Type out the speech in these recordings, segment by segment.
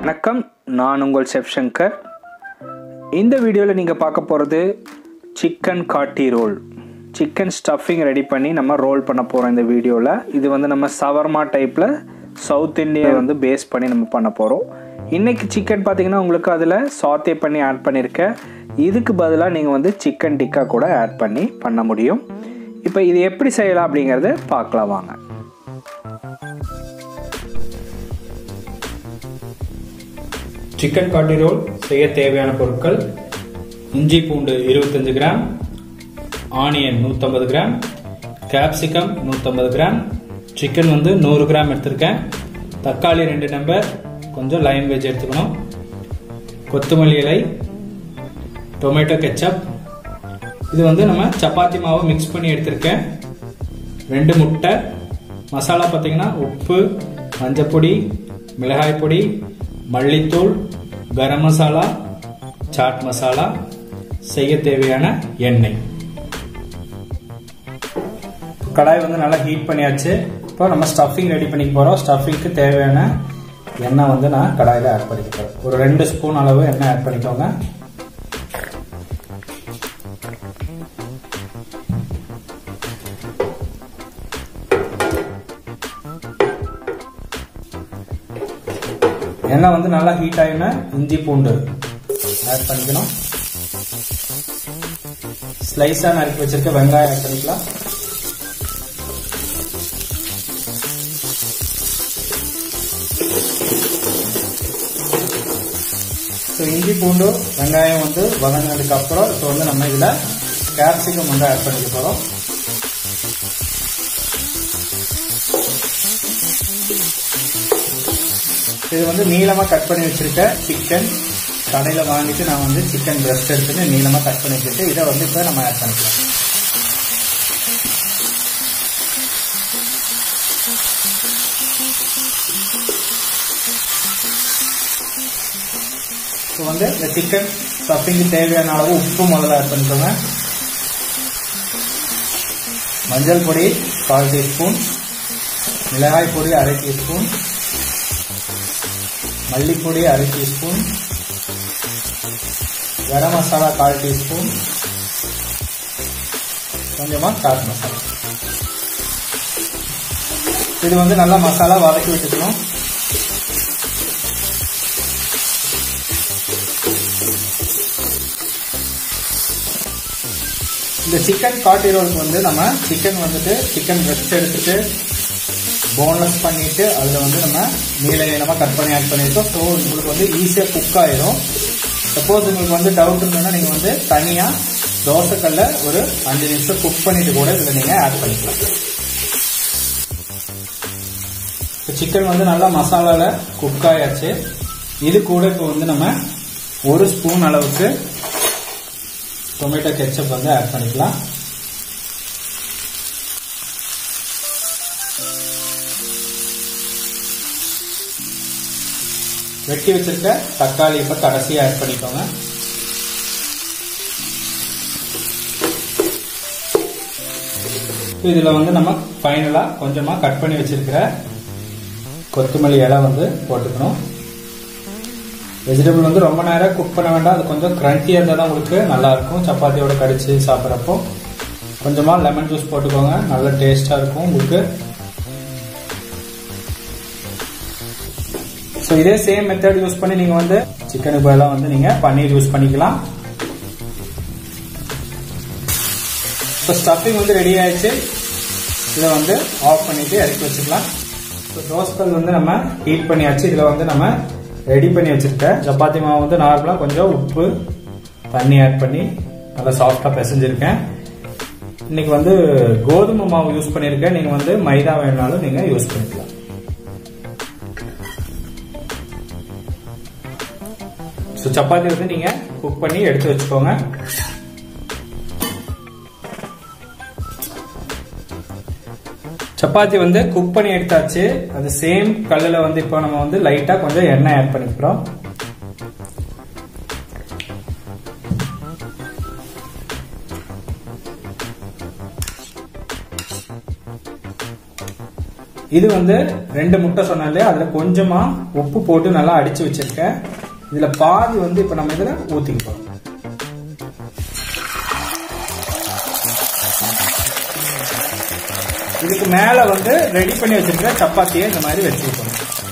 வணக்கம் நான் உங்கள் செஃப் சங்கர் இந்த வீடியோவில் நீங்கள் பார்க்க போகிறது சிக்கன் காட்டி ரோல் சிக்கன் ஸ்டஃபிங் ரெடி பண்ணி நம்ம ரோல் பண்ண போகிறோம் இந்த வீடியோவில் இது வந்து நம்ம சவர்மா டைப்பில் சவுத் இந்தியா வந்து பேஸ் பண்ணி நம்ம பண்ண போகிறோம் இன்றைக்கி சிக்கன் பார்த்தீங்கன்னா உங்களுக்கு அதில் சாத்தே பண்ணி ஆட் பண்ணியிருக்கேன் இதுக்கு பதிலாக நீங்கள் வந்து சிக்கன் டிக்கா கூட ஆட் பண்ணி பண்ண முடியும் இப்போ இது எப்படி செய்யலாம் அப்படிங்கிறத பார்க்கலாம் வாங்க சிக்கன் காட்டி ரோல் செய்ய தேவையான பொருட்கள் இஞ்சி பூண்டு இருபத்தஞ்சு கிராம் ஆனியன் நூற்றம்பது கிராம் கேப்சிகம் நூற்றம்பது கிராம் சிக்கன் வந்து நூறு கிராம் எடுத்திருக்கேன் தக்காளி ரெண்டு நம்பர் கொஞ்சம் லைன் வெஜ் எடுத்துக்கணும் கொத்தமல்லி இலை டொமேட்டோ கெச்சப் இது வந்து நம்ம சப்பாத்தி மாவு மிக்ஸ் பண்ணி எடுத்திருக்கேன் ரெண்டு முட்டை மசாலா பார்த்தீங்கன்னா உப்பு மஞ்சப்பொடி மிளகாய் பொடி மல்லித்தூள் கரம் மசாலா சாட் மசாலா செய்ய தேவையான எண்ணெய் கடாய் வந்து நல்லா ஹீட் பண்ணியாச்சு இப்போ நம்ம ஸ்டஃபிங் ரெடி பண்ணிக்க போகிறோம் ஸ்டஃபிங்க்கு தேவையான எண்ணெய் வந்து நான் கடாயில் ஆட் பண்ணிக்க போகிறேன் ஒரு ரெண்டு ஸ்பூன் அளவு எண்ணெய் ஆட் பண்ணிக்கோங்க எண்ணெய் வந்து நல்லா ஹீட் ஆகினா இஞ்சி பூண்டு ஆட் பண்ணிக்கணும் ஸ்லைஸாக நறுக்கி வச்சிருக்க வெங்காயம் ஆட் பண்ணிக்கலாம் ஸோ இஞ்சி பூண்டு வெங்காயம் வந்து வதங்கினதுக்கு அப்புறம் இப்போ வந்து நம்ம இதில் கேப்சிகம் வந்து ஆட் பண்ணிக்க போகிறோம் இது வந்து நீளமாக கட் பண்ணி வச்சிருக்க சிக்கன் கடையில் வாங்கிட்டு நான் வந்து சிக்கன் பிரஸ்ட் எடுத்துட்டு நீளமாக கட் பண்ணி வச்சுட்டு இதை வந்து இப்போ நம்ம ஆட் பண்ணிக்கலாம் இப்போ வந்து இந்த சிக்கன் ஸ்டஃபிங்க்கு தேவையான அளவு உப்பு முதல்ல ஆட் பண்ணிக்கோங்க மஞ்சள் பொடி கால் டீஸ்பூன் மிளகாய் பொடி அரை டீஸ்பூன் மல்லிப்பொடி அரை டீஸ்பூன் கரம் மசாலா கால் டீஸ்பூன் கொஞ்சமாக சாட் மசாலா இது வந்து நல்லா மசாலா வதக்கி விட்டுக்கணும் இந்த சிக்கன் காட்டி ரோலுக்கு வந்து நம்ம சிக்கன் வந்துட்டு சிக்கன் பிரெஸ்ட் எடுத்துட்டு போன்லெஸ் பண்ணிட்டு அதில் வந்து நம்ம நீள நீளமாக கட் பண்ணி ஆட் பண்ணியிருக்கோம் ஸோ உங்களுக்கு வந்து ஈஸியாக குக் ஆயிரும் சப்போஸ் உங்களுக்கு வந்து டவுட் இருந்ததுன்னா நீங்கள் வந்து தனியாக தோசைக்கல்ல ஒரு அஞ்சு நிமிஷம் குக் பண்ணிட்டு கூட இதில் நீங்கள் ஆட் பண்ணிக்கலாம் இப்போ சிக்கன் வந்து நல்லா மசாலாவில் குக் ஆயாச்சு இது கூட இப்போ வந்து நம்ம ஒரு ஸ்பூன் அளவுக்கு டொமேட்டோ கெச்சப் வந்து ஆட் பண்ணிக்கலாம் வெட்டி வச்சிருக்க தக்காளி இப்போ கடைசியாக ஆட் பண்ணிக்கோங்க இதில் வந்து நம்ம ஃபைனலாக கொஞ்சமாக கட் பண்ணி வச்சிருக்கிற கொத்தமல்லி இலை வந்து போட்டுக்கணும் வெஜிடபிள் வந்து ரொம்ப நேரம் குக் பண்ண வேண்டாம் அது கொஞ்சம் க்ரன்ச்சியாக இருந்தால் தான் உங்களுக்கு நல்லாயிருக்கும் சப்பாத்தியோட கடிச்சு சாப்பிட்றப்போ கொஞ்சமாக லெமன் ஜூஸ் போட்டுக்கோங்க நல்ல டேஸ்ட்டாக இருக்கும் உங்களுக்கு ஸோ இதே சேம் மெத்தட் யூஸ் பண்ணி நீங்கள் வந்து சிக்கனுக்கு பதிலாக வந்து நீங்கள் பன்னீர் யூஸ் பண்ணிக்கலாம் இப்போ ஸ்டஃபிங் வந்து ரெடி ஆயிடுச்சு இதை வந்து ஆஃப் பண்ணிட்டு இறக்கி வச்சுக்கலாம் ஸோ தோசைக்கல் வந்து நம்ம ஹீட் பண்ணியாச்சு இதில் வந்து நம்ம ரெடி பண்ணி வச்சுருக்க சப்பாத்தி மாவு வந்து நார்மலாக கொஞ்சம் உப்பு தண்ணி ஆட் பண்ணி நல்லா சாஃப்டாக பிசைஞ்சிருக்கேன் இன்னைக்கு வந்து கோதுமை மாவு யூஸ் பண்ணியிருக்கேன் நீங்கள் வந்து மைதா வேணாலும் நீங்கள் யூஸ் பண்ணிக்கலாம் ஸோ சப்பாத்தி வந்து நீங்கள் குக் பண்ணி எடுத்து வச்சுக்கோங்க சப்பாத்தி வந்து குக் பண்ணி எடுத்தாச்சு அது சேம் கல்லில் வந்து இப்போ நம்ம வந்து லைட்டாக கொஞ்சம் எண்ணெய் ஆட் பண்ணிக்கிறோம் இது வந்து ரெண்டு முட்டை சொன்னேன் இல்லையா அதில் கொஞ்சமாக உப்பு போட்டு நல்லா அடித்து வச்சுருக்கேன் இதில் பாதி வந்து இப்போ நம்ம இதில் ஊற்றிக்க போகிறோம் இதுக்கு மேலே வந்து ரெடி பண்ணி வச்சிருக்கிற சப்பாத்தியை இந்த மாதிரி வச்சுருக்கோம்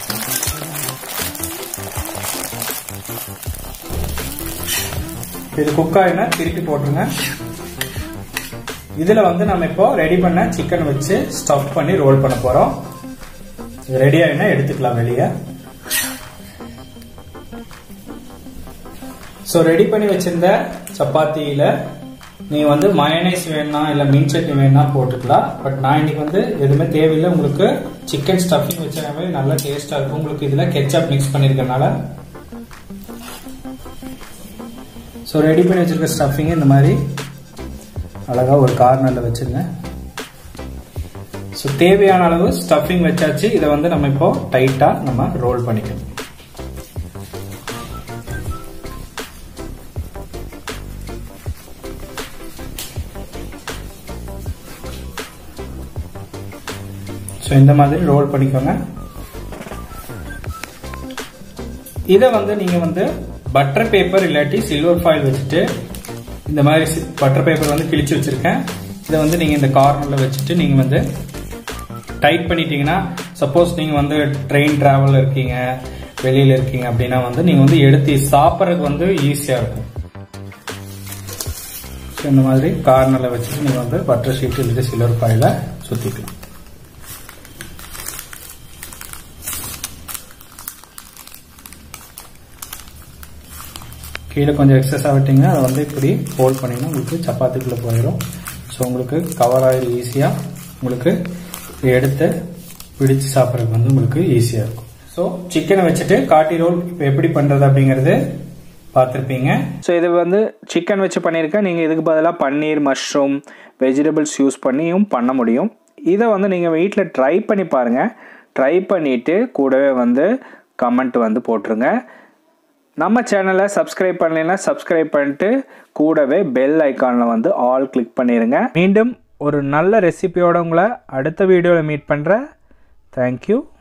இது குக் ஆகினா திருப்பி போட்டுருங்க இதில் வந்து நம்ம இப்போ ரெடி பண்ண சிக்கன் வச்சு ஸ்டஃப் பண்ணி ரோல் பண்ண போகிறோம் இது ரெடி ஆகினா எடுத்துக்கலாம் வெளியே ஸோ ரெடி பண்ணி வச்சிருந்த சப்பாத்தியில் நீங்கள் வந்து மயனைஸ் வேணா இல்லை மீன் சட்னி வேணா போட்டுக்கலாம் பட் நான் இன்னைக்கு வந்து எதுவுமே தேவையில்லை உங்களுக்கு சிக்கன் ஸ்டஃபிங் வச்சாவே நல்லா டேஸ்டாக இருக்கும் உங்களுக்கு இதில் கெச்சப் மிக்ஸ் பண்ணியிருக்கனால ஸோ ரெடி பண்ணி வச்சிருக்க ஸ்டஃபிங் இந்த மாதிரி அழகாக ஒரு கார்னரில் வச்சுருங்க ஸோ தேவையான அளவு ஸ்டஃபிங் வச்சாச்சு இதை வந்து நம்ம இப்போ டைட்டாக நம்ம ரோல் பண்ணிக்கணும் ஸோ இந்த மாதிரி ரோல் பண்ணிக்கோங்க இதை வந்து நீங்கள் வந்து பட்டர் பேப்பர் இல்லாட்டி சில்வர் ஃபாயில் வச்சுட்டு இந்த மாதிரி பட்டர் பேப்பர் வந்து கிழிச்சு வச்சுருக்கேன் இதை வந்து நீங்கள் இந்த கார்னரில் வச்சுட்டு நீங்கள் வந்து டைட் பண்ணிட்டீங்கன்னா சப்போஸ் நீங்கள் வந்து ட்ரெயின் ட்ராவலில் இருக்கீங்க வெளியில் இருக்கீங்க அப்படின்னா வந்து நீங்கள் வந்து எடுத்து சாப்பிட்றதுக்கு வந்து ஈஸியாக இருக்கும் ஸோ இந்த மாதிரி கார்னரில் வச்சுட்டு நீங்கள் வந்து பட்டர் ஷீட் இல்லை சில்வர் ஃபாயில சுற்றிக்கலாம் கீழே கொஞ்சம் எக்ஸஸ் ஆகிட்டிங்கன்னா அதை வந்து இப்படி ஃபோல்ட் பண்ணிங்கன்னா உங்களுக்கு சப்பாத்திக்குள்ளே போயிடும் ஸோ உங்களுக்கு கவர் ஆயில் ஈஸியாக உங்களுக்கு எடுத்து பிடிச்சு சாப்பிட்றதுக்கு வந்து உங்களுக்கு ஈஸியாக இருக்கும் ஸோ சிக்கனை வச்சுட்டு காட்டி ரோல் இப்போ எப்படி பண்ணுறது அப்படிங்கிறது பார்த்துருப்பீங்க ஸோ இது வந்து சிக்கன் வச்சு பண்ணியிருக்கேன் நீங்கள் இதுக்கு பதிலாக பன்னீர் மஷ்ரூம் வெஜிடபிள்ஸ் யூஸ் பண்ணியும் பண்ண முடியும் இதை வந்து நீங்கள் வீட்டில் ட்ரை பண்ணி பாருங்கள் ட்ரை பண்ணிவிட்டு கூடவே வந்து கமெண்ட் வந்து போட்டுருங்க நம்ம சேனலை சப்ஸ்கிரைப் பண்ணலைன்னா சப்ஸ்கிரைப் பண்ணிட்டு கூடவே பெல் ஐக்கானில் வந்து ஆல் கிளிக் பண்ணிடுங்க மீண்டும் ஒரு நல்ல ரெசிபியோட உங்களை அடுத்த வீடியோவில் மீட் பண்ணுறேன் தேங்க்யூ